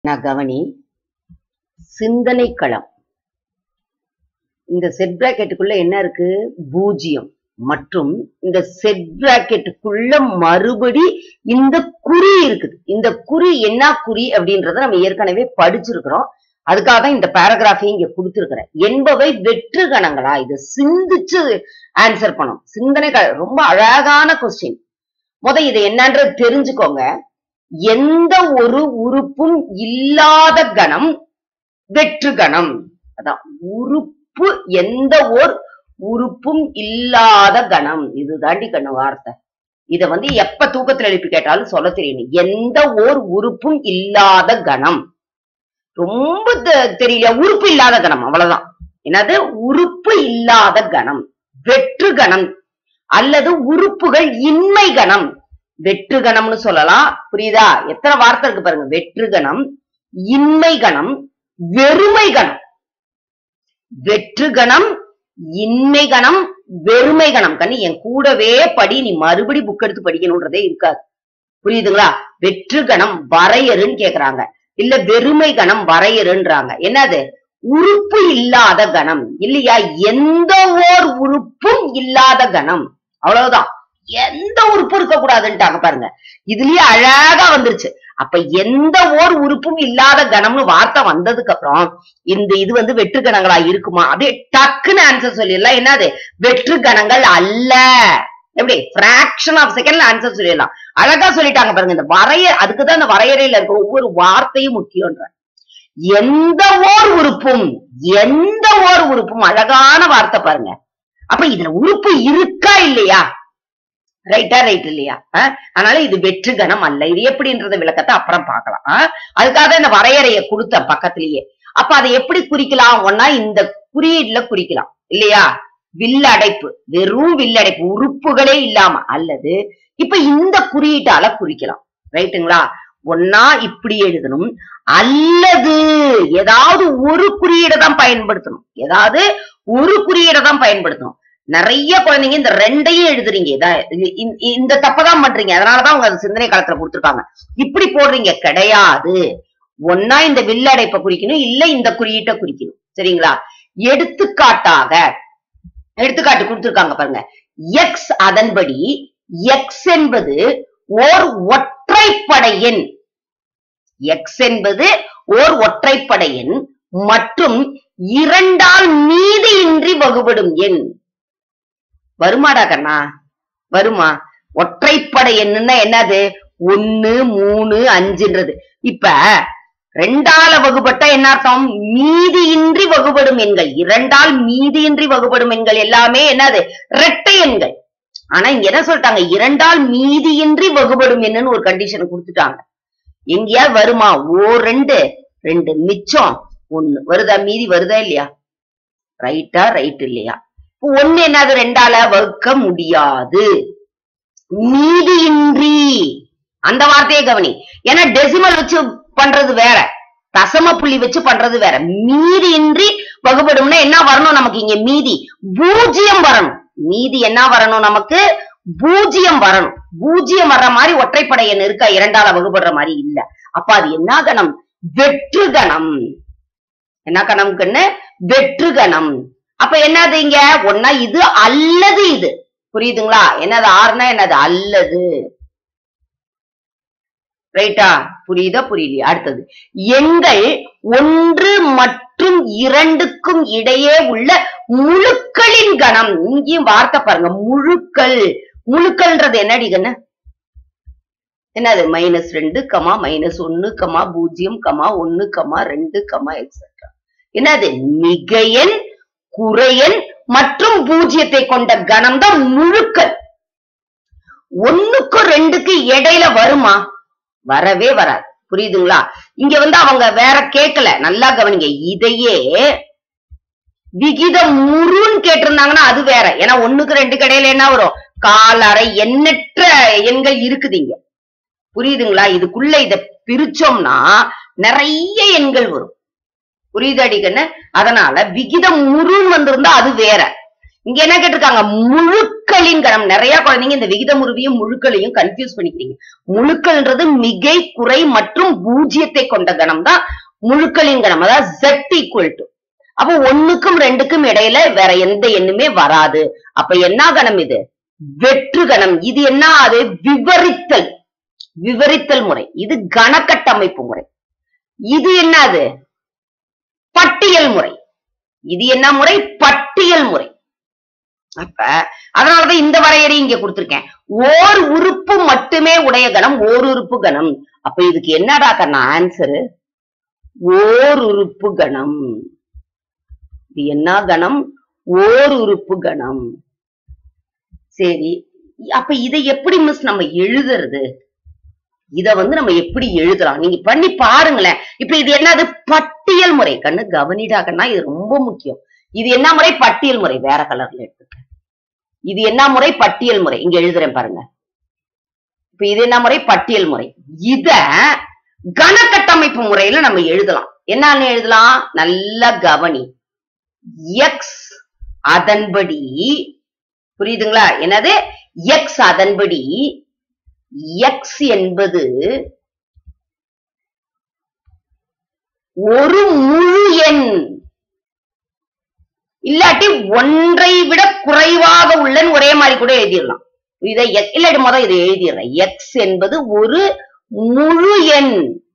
நான் கவனி சிந்தனை களம் இந்த செட் பிராக்கெட்டுக்குள்ள என்ன இருக்கு பூஜ்ஜியம் மற்றும் இந்த செட் பிராக்கெட்டுக்குள்ள மறுபடி இந்த குறி இருக்குது இந்த குறி என்ன குறி அப்படின்றத நம்ம ஏற்கனவே படிச்சிருக்கிறோம் அதுக்காக தான் இந்த பேராகிராஃபையும் இங்க கொடுத்திருக்கிறேன் என்பவை வெற்று கணங்களா இது சிந்திச்சு ஆன்சர் பண்ணும் சிந்தனை க- ரொம்ப அழகான கொஸ்டின் முத இது என்னன்றது தெரிஞ்சுக்கோங்க எந்த ஒரு உறுப்பும் இல்லாத கணம் வெற்று கணம் அதான் உறுப்பு எந்த ஓர் உறுப்பும் இல்லாத கணம் இதுதாண்டி கண்ணு வார்த்தை இத வந்து எப்ப தூக்கத்துல எழுப்பி கேட்டாலும் சொல்ல தெரியணும் எந்த ஓர் உறுப்பும் இல்லாத கணம் ரொம்ப தெ- தெரியல உறுப்பு இல்லாத கணம் அவ்வளவுதான் என்னது உறுப்பு இல்லாத கணம் வெற்று கணம் அல்லது உறுப்புகள் இன்மை கணம் வெற்று கணம்னு சொல்லலாம் புரியுதா எத்தனை வார்த்தை இருக்கு பாருங்க வெற்று கணம் இன்மை கணம் வெறுமை கணம் வெற்று கணம் இன்மை கணம் வெறுமை கணம் கண்ணு என் கூடவே படி நீ மறுபடி புக் எடுத்து படிக்கணும்ன்றதே இருக்காது புரியுதுங்களா வெற்று கணம் வரையறுன்னு கேக்குறாங்க இல்ல வெறுமை கணம் வரையறுன்றாங்க என்னது உறுப்பு இல்லாத கணம் இல்லையா எந்த ஓர் உறுப்பும் இல்லாத கணம் அவ்வளவுதான் எந்த உறுப்பும் இருக்க கூடாதுன்ட்டாங்க பாருங்க இதுலயே அழகா வந்துருச்சு அப்ப எந்த ஓர் உறுப்பும் இல்லாத கணம்னு வார்த்தை வந்ததுக்கு அப்புறம் இந்த இது வந்து வெற்று கணங்களா இருக்குமா அப்படியே டக்குன்னு ஆன்சர் சொல்லிடலாம் என்னது வெற்று கணங்கள் அல்ல எப்படி பிராக்ஷன் ஆஃப் செகண்ட்ல ஆன்சர் சொல்லிடலாம் அழகா சொல்லிட்டாங்க பாருங்க இந்த வரைய அதுக்குதான் இந்த வரையறையில இருக்க ஒவ்வொரு வார்த்தையும் முக்கியம்ன்ற எந்த ஓர் உறுப்பும் எந்த ஓர் உறுப்பும் அழகான வார்த்தை பாருங்க அப்ப இதுல உறுப்பு இருக்கா இல்லையா ரைட்டா ரைட் இல்லையா அஹ்? அதனால இது வெற்று கணம் அல்ல இது எப்படின்றத விளக்கத்தை அப்புறம் பார்க்கலாம் அஹ்? அதுக்காக தான் இந்த வரையறையை கொடுத்த பக்கத்திலேயே அப்ப அதை எப்படி குறிக்கலாம் ஒன்னா இந்த குறியீடுல குறிக்கலாம் இல்லையா வில்லடைப்பு வெறும் வில்லடைப்பு உறுப்புகளே இல்லாம அல்லது இப்ப இந்த குறியீட்டால குறிக்கலாம் ரைட்டுங்களா ஒன்னா இப்படி எழுதணும் அல்லது ஏதாவது ஒரு குறியீடை தான் பயன்படுத்தணும் ஏதாவது ஒரு குறியீடை தான் பயன்படுத்தணும் நிறைய குழந்தைங்க இந்த ரெண்டையும் எழுதுறீங்க இதா- இது- இந்த- இந்த தப்பதான் பண்றீங்க அதனாலதான் உங்க சிந்தனை காலத்துல கொடுத்திருக்காங்க இப்படி போடுறீங்க கிடையாது ஒன்னா இந்த வில்லடைப்பை குறிக்கணும் இல்ல இந்த குறியீட்டை குறிக்கணும் சரிங்களா எடுத்துக்காட்டாக எடுத்துக்காட்டு கொடுத்திருக்காங்க பாருங்க எக்ஸ் அதன்படி எக்ஸ் என்பது ஓர் ஒற்றைப்படை எண் எக்ஸ் என்பது ஓர் ஒற்றைப்படை எண் மற்றும் இரண்டால் மீதியின்றி வகுபடும் எண் வருமாடா கண்ணா வருமா ஒற்றைப்படை எண்ணுன்னா என்னது ஒன்னு மூணு அஞ்சுன்றது இப்ப ரெண்டால வகுபட்டா என்ன அர்த்தம் மீதியின்றி வகுபடும் எண்கள் இரண்டால் மீதியின்றி வகுபடும் எண்கள் எல்லாமே என்னது இரட்டை எண்கள் ஆனா இங்க என்ன சொல்லிட்டாங்க இரண்டால் மீதியின்றி வகுபடும் எண்ணுன்னு ஒரு கண்டிஷன் கொடுத்துட்டாங்க எங்கேயாவது வருமா ஓ ரெண்டு ரெண்டு மிச்சம் ஒண்ணு வருதா மீதி வருதா இல்லையா ரைட்டா ரைட் இல்லையா இப்ப ஒண்ணு என்னது ரெண்டால வகுக்க முடியாது மீதியின்றி அந்த வார்த்தையை கவனி ஏன்னா டெசிமல் வச்சு பண்றது வேற தசம புள்ளி வச்சு பண்றது வேற மீதியின்றி வகுபடும்னா என்ன வரணும் நமக்கு இங்க மீதி பூஜ்ஜியம் வரணும் மீதி என்ன வரணும் நமக்கு பூஜ்ஜியம் வரணும் பூஜ்ஜியம் வர்ற மாதிரி ஒற்றைப்படை எண் இருக்கா இரண்டால வகுபடுற மாதிரி இல்ல அப்ப அது என்ன கணம் வெற்று கணம் என்ன கணம்க்குன்னு வெற்று கணம் அப்ப என்னது இங்க ஒன்னா இது அல்லது இது புரியுதுங்களா என்னது ஆறுனா என்னது அல்லது ரைட்டா புரியுதா புரியலையா அடுத்தது எண்கள் ஒன்று மற்றும் இரண்டுக்கும் இடையே உள்ள முழுக்களின் கணம் இங்கேயும் வார்த்தை பாருங்க முழுக்கள் முழுக்கள்ன்றது என்னடி கண்ணு என்னது மைனஸ் ரெண்டு கமா மைனஸ் ஒன்னு கமா பூஜ்ஜியம் கமா ஒன்னு கமா ரெண்டு கமா எக்ஸெட்ரா என்னது மிகையன் குறையன் மற்றும் பூஜ்ஜியத்தை கொண்ட கணம் தான் முழுக்கள் ஒண்ணுக்கும் ரெண்டுக்கு இடையில வருமா வரவே வராது புரியுதுங்களா இங்க வந்து அவங்க வேற கேட்கல நல்லா கவனிங்க இதையே விகிதம் முருன்னு கேட்டிருந்தாங்கன்னா அது வேற ஏன்னா ஒண்ணுக்கு ரெண்டுக்கு இடையில என்ன வரும் கால் அரை எண்ணற்ற எண்கள் இருக்குது இங்க புரியுதுங்களா இதுக்குள்ள இத பிரிச்சோம்னா நிறைய எண்கள் வரும் புரியுது அடிக்கண்ணு அதனால விகிதம் முருன்னு வந்திருந்தா அது வேற இங்க என்ன கேட்டிருக்காங்க முழுக்களின் கணம் நிறைய குழந்தைங்க இந்த விகிதமுருவியும் முழுக்களையும் கன்ஃபியூஸ் பண்ணிக்கிறீங்க முழுக்கள்ன்றது மிகை குறை மற்றும் பூஜ்ஜியத்தை கொண்ட கணம் தான் முழுக்களின் கணம் அதாவது z ஈக்குவல் டு அப்போ ஒண்ணுக்கும் ரெண்டுக்கும் இடையில வேற எந்த எண்ணுமே வராது அப்ப என்ன கணம் இது வெற்று கணம் இது என்ன அது விவரித்தல் விவரித்தல் முறை இது கணக்கட்டமைப்பு முறை இது என்னது பட்டியல் முறை இது என்ன முறை பட்டியல் முறை அப்ப அதனாலதான் இந்த வரையறை இங்க கொடுத்திருக்கேன் ஓர் உறுப்பு மட்டுமே உடைய கணம் ஓர் உறுப்பு கணம் அப்ப இதுக்கு என்னடா கண்ணா ஆன்சரு ஓர் உறுப்பு கணம் இது என்ன கணம் ஓர் உறுப்பு கணம் சரி அப்ப இதை எப்படி மிஸ் நம்ம எழுதுறது இத வந்து நம்ம எப்படி எழுதலாம் நீங்க பண்ணி பாருங்களேன் இப்ப இது என்னது பட்டியல் முறை கண்ணு கவனிடா கண்ணா இது ரொம்ப முக்கியம் இது என்ன முறை பட்டியல் முறை வேற கலர்ல எடுத்துக்க இது என்ன முறை பட்டியல் முறை இங்க எழுதுறேன் பாருங்க இப்ப இது என்ன முறை பட்டியல் முறை இத கணக்கட்டமைப்பு முறையில நம்ம எழுதலாம் என்னன்னு எழுதலாம் நல்ல கவனி எக்ஸ் அதன்படி புரியுதுங்களா என்னது எக்ஸ் அதன்படி எக்ஸ் என்பது ஒரு முழு எண் இல்லாட்டி ஒன்றை விட குறைவாக உள்ளன்னு ஒரே மாதிரி கூட எழுதிடலாம் இதை எக்- இல்லாட்டி முதல் இதை எழுதிடுறேன் எக்ஸ் என்பது ஒரு முழு எண்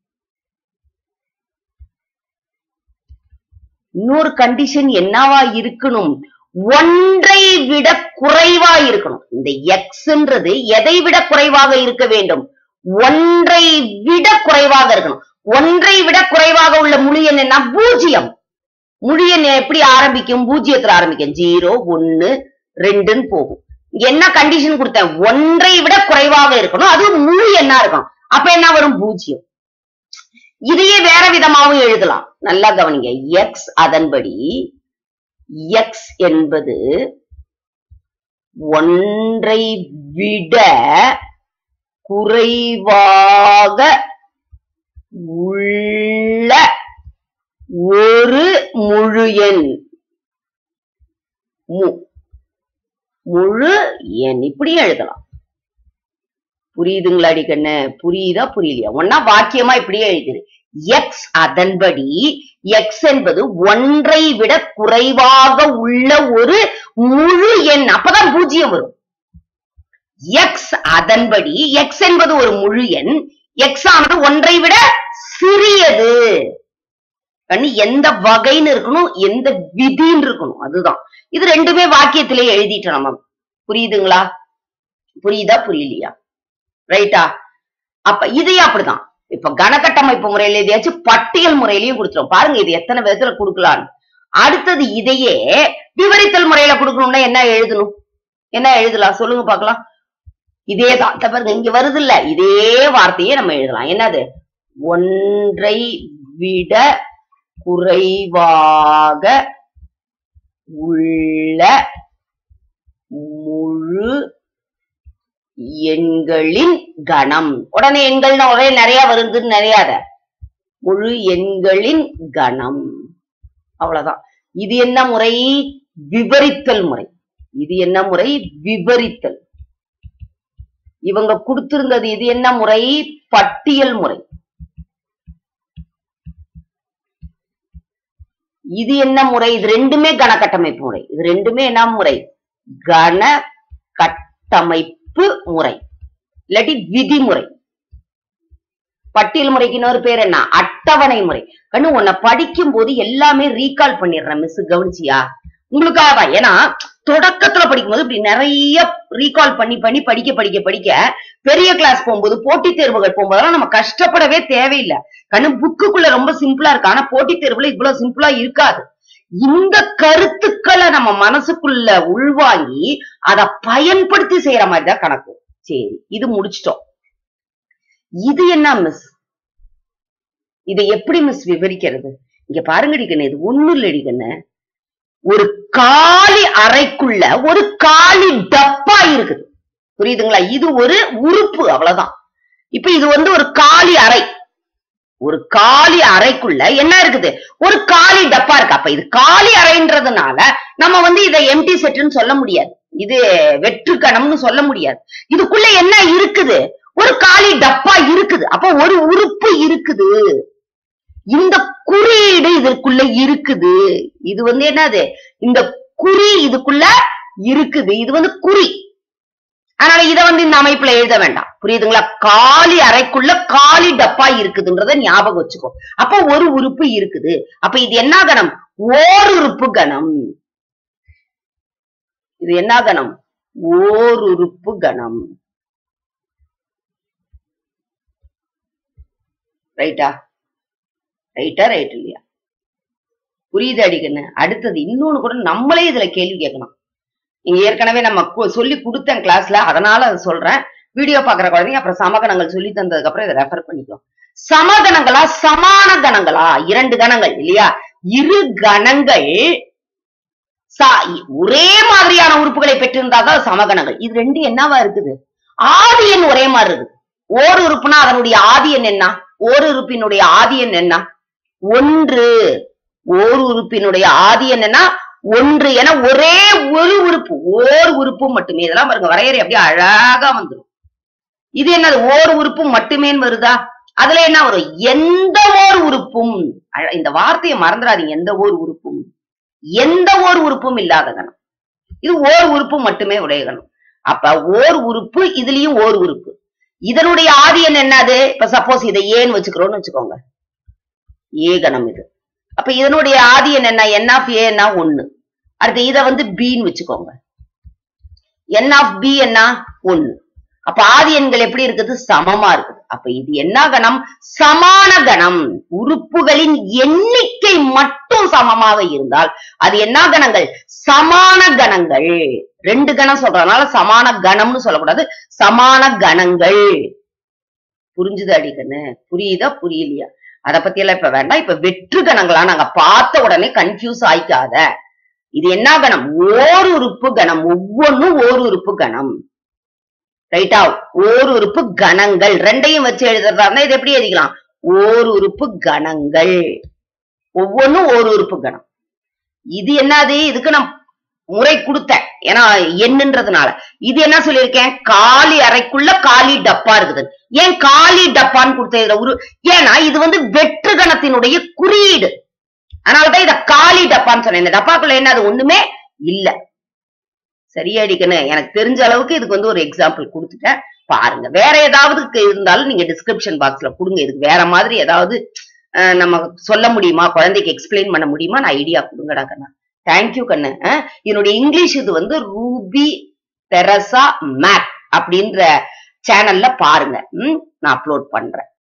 இன்னொரு கண்டிஷன் என்னவா இருக்கணும் ஒன்றை விட குறைவா இருக்கணும் இந்த எக்ஸ்ன்றது எதை விட குறைவாக இருக்க வேண்டும் ஒன்றை விட குறைவாக இருக்கணும் ஒன்றை விட குறைவாக உள்ள முழு எண் என்ன பூஜ்ஜியம் முழு எண் எப்படி ஆரம்பிக்கும் பூஜ்ஜியத்துல ஆரம்பிக்கும் ஜீரோ ஒன்னு ரெண்டுன்னு போகும் இங்க என்ன கண்டிஷன் கொடுத்தேன் ஒன்றை விட குறைவாக இருக்கணும் அது முழு எண்ணா இருக்கணும் அப்ப என்ன வரும் பூஜ்ஜியம் இதையே வேற விதமாவும் எழுதலாம் நல்லா கவனிங்க எக்ஸ் அதன்படி எக்ஸ் என்பது ஒன்றை விட குறைவாக உள்ள ஒரு முழு எண் மு- முழு எண் இப்படியும் எழுதலாம் புரியுதுங்களா அடிக்கண்ணு புரியுதா புரியலையா ஒன்னா வாக்கியமா இப்படியே எழுதிரு எக்ஸ் அதன்படி எக்ஸ் என்பது ஒன்றை விட குறைவாக உள்ள ஒரு முழு எண் அப்பதான் பூஜ்ஜியம் வரும் எக்ஸ் அதன்படி எக்ஸ் என்பது ஒரு முழு எண் எக்ஸ் ஆனது ஒன்றை விட சிறியது கண்ணு எந்த வகைன்னு இருக்கணும் எந்த விதின்னு இருக்கணும் அதுதான் இது ரெண்டுமே வாக்கியத்திலே எழுதிட்டோம் நம்ம புரியுதுங்களா புரியுதா புரியலையா ரைட்டா அப்ப இதையும் அப்படிதான் இப்ப கணக்கட்டமைப்பு முறையில எதையாச்சும் பட்டியல் முறையிலயும் கொடுத்துரும் பாருங்க இது எத்தனை விதத்துல கொடுக்கலான்னு அடுத்தது இதையே விவரித்தல் முறையில கொடுக்கணும்னா என்ன எழுதணும் என்ன எழுதலாம் சொல்லுங்க பார்க்கலாம் இதேதான் இந்த பாருங்க இங்க வருது இல்ல இதே வார்த்தையே நம்ம எழுதலாம் என்னது ஒன்றை விட குறைவாக உள்ள முழு எண்களின் கணம் உடனே எண்கள்னா ஒரே நிறைய வருதுன்னு நிறையாத முழு எண்களின் கணம் அவ்வளவுதான் இது என்ன முறை விவரித்தல் முறை இது என்ன முறை விவரித்தல் இவங்க கொடுத்திருந்தது இது என்ன முறை பட்டியல் முறை இது என்ன முறை இது ரெண்டுமே கணக்கட்டமைப்பு முறை இது ரெண்டுமே என்ன முறை கண கட்டமைப்பு முறை இல்லாட்டி விதிமுறை பட்டியல் முறைக்கு இன்னொரு பேர் என்ன அட்டவணை முறை கண்ணு உன்னை படிக்கும் போது எல்லாமே ரீகால் பண்ணிடுறேன் மிஸ் கவனிச்சியா உங்களுக்காக தான் ஏன்னா தொடக்கத்துல படிக்கும்போது இப்படி நிறைய ரீகால் பண்ணி பண்ணி படிக்க படிக்க படிக்க பெரிய கிளாஸ் போகும்போது போட்டித் தேர்வுகள் போகும்போதெல்லாம் நம்ம கஷ்டப்படவே தேவையில்லை கண்ணு புக்குக்குள்ள ரொம்ப சிம்பிளா இருக்கு ஆனா போட்டித் தேர்வுல இவ்வளவு சிம்பிளா இருக்காது இந்த கருத்துக்களை நம்ம மனசுக்குள்ள உள்வாங்கி அதை பயன்படுத்தி செய்யற மாதிரி தான் கணக்கு சரி இது முடிச்சிட்டோம் இது என்ன மிஸ் இதை எப்படி மிஸ் விவரிக்கிறது இங்க பாருங்க அடிக்கண்ணு இது ஒண்ணு இல்ல அடிக்கண்ணு ஒரு காலி அறைக்குள்ள ஒரு காலி டப்பா இருக்குது புரியுதுங்களா இது ஒரு உறுப்பு அவ்வளவுதான் இப்ப இது வந்து ஒரு காலி அறை ஒரு காலி அறைக்குள்ள என்ன இருக்குது ஒரு காலி டப்பா இருக்கு அப்ப இது காலி அறைன்றதுனால நம்ம வந்து இதை எம்டி செட்னு சொல்ல முடியாது இது வெற்று கணம்னு சொல்ல முடியாது இதுக்குள்ள என்ன இருக்குது ஒரு காலி டப்பா இருக்குது அப்ப ஒரு உறுப்பு இருக்குது இந்த குறியீடு இதுக்குள்ள இருக்குது இது வந்து என்னது இந்த குறி இதுக்குள்ள இருக்குது இது வந்து குறி அதனால இத வந்து இந்த அமைப்புல எழுத வேண்டாம் புரியுதுங்களா காலி அறைக்குள்ள காலி டப்பா இருக்குதுன்றத ஞாபகம் வச்சுக்கோ அப்ப ஒரு உறுப்பு இருக்குது அப்ப இது என்ன கணம் ஓர் உறுப்பு கணம் இது என்ன கணம் ஓர் உறுப்பு கணம் ரைட்டா ரைட்டா ரைட் இல்லையா புரியுது அடிக்கண்ணு அடுத்தது இன்னொன்னு கூட நம்மளே இதுல கேள்வி கேட்கணும் நீங்க ஏற்கனவே நம்ம கு- சொல்லி கொடுத்தேன் கிளாஸ்ல அதனால அதை சொல்றேன் வீடியோ பாக்குற குழந்தைங்க அப்புறம் சமகணங்கள் சொல்லி தந்ததுக்கு அப்புறம் இதை ரெஃபர் பண்ணிக்கோ சமகணங்களா சமான கணங்களா இரண்டு கணங்கள் இல்லையா இரு கணங்கள் சா- ஒரே மாதிரியான உறுப்புகளை பெற்றிருந்தாதான் அது சமகணங்கள் இது ரெண்டு என்னவா இருக்குது ஆதி எண் ஒரே மாதிரி இருக்குது ஓர் உறுப்புனா அதனுடைய ஆதி எண் என்ன ஓர் உறுப்பினுடைய ஆதி எண் என்ன ஒன்று ஓர் உறுப்பினுடைய ஆதி என்னன்னா ஒன்று என ஒரே ஒரு உறுப்பு ஓர் உறுப்பு மட்டுமே இதெல்லாம் பாருங்க வரையறை அப்படியே அழகா வந்துடும் இது என்னது ஓர் உறுப்பு மட்டுமேன்னு வருதா அதுல என்ன வரும் எந்த ஓர் உறுப்பும் அழ- இந்த வார்த்தையை மறந்துடாதீங்க எந்த ஓர் உறுப்பும் எந்த ஓர் உறுப்பும் இல்லாத கணம் இது ஓர் உறுப்பு மட்டுமே உடைய கணம் அப்ப ஓர் உறுப்பு இதுலயும் ஓர் உறுப்பு இதனுடைய ஆதி எண் என்னது இப்ப சப்போஸ் இதை ஏன்னு வச்சுக்கிறோம்னு வச்சுக்கோங்க ஏ கணம் இது அப்ப இதனுடைய ஆதி எண் என்ன என் ஆஃப் ஏன்னா ஒண்ணு அடுத்து இத வந்து பின்னு வச்சுக்கோங்க என் ஆஃப் பி என்ன ஒண்ணு அப்ப ஆதி எண்கள் எப்படி இருக்குது சமமா இருக்குது அப்ப இது என்ன கணம் சமான கணம் உறுப்புகளின் எண்ணிக்கை மட்டும் சமமாக இருந்தால் அது என்ன கணங்கள் சமான கணங்கள் ரெண்டு கணம் சொல்றதுனால சமான கணம்னு சொல்லக்கூடாது சமான கணங்கள் புரிஞ்சுது அடிக்கண்ணு புரியுதா புரியலையா அத பத்தி எல்லாம் இப்ப வேண்டாம் இப்ப வெற்று கணங்களா நாங்க பார்த்த உடனே கன்ஃபியூஸ் ஆயிக்காத இது என்ன கணம் ஓர் உறுப்பு கணம் ஒவ்வொன்றும் ஓர் உறுப்பு கணம் ரைட்டா ஓர் உறுப்பு கணங்கள் ரெண்டையும் வச்சு எழுதுறதா இருந்தா இது எப்படி எழுதிக்கலாம் ஓர் உறுப்பு கணங்கள் ஒவ்வொன்றும் ஓர் உறுப்பு கணம் இது என்னது இதுக்கு நான் முறை கொடுத்தேன் ஏன்னா எண்ணுன்றதுனால இது என்ன சொல்லியிருக்கேன் காலி அறைக்குள்ள காலி டப்பா இருக்குது ஏன் காலி டப்பான்னு கொடுத்த இதுல உரு ஏன்னா இது வந்து வெற்று கணத்தினுடைய குறியீடு அதனாலதான் இத காலி டப்பான்னு சொன்னேன் இந்த டப்பாக்குள்ள என்ன அது ஒண்ணுமே இல்ல சரியா அடிக்கணும் எனக்கு தெரிஞ்ச அளவுக்கு இதுக்கு வந்து ஒரு எக்ஸாம்பிள் கொடுத்துட்டேன் பாருங்க வேற ஏதாவது கு- இருந்தாலும் நீங்க டிஸ்கிரிப்ஷன் பாக்ஸ்ல கொடுங்க இதுக்கு வேற மாதிரி ஏதாவது அஹ், நம்ம சொல்ல முடியுமா குழந்தைக்கு எக்ஸ்பிளைன் பண்ண முடியுமா நான் ஐடியா கொடுங்கடா கண்ணா தேங்க்யூ கண்ணு அஹ், இதனுடைய இங்கிலீஷ் இது வந்து ரூபி தெரசா மேக் அப்படின்ற சேனல்ல பாருங்க ம், நான் அப்லோட் பண்றேன்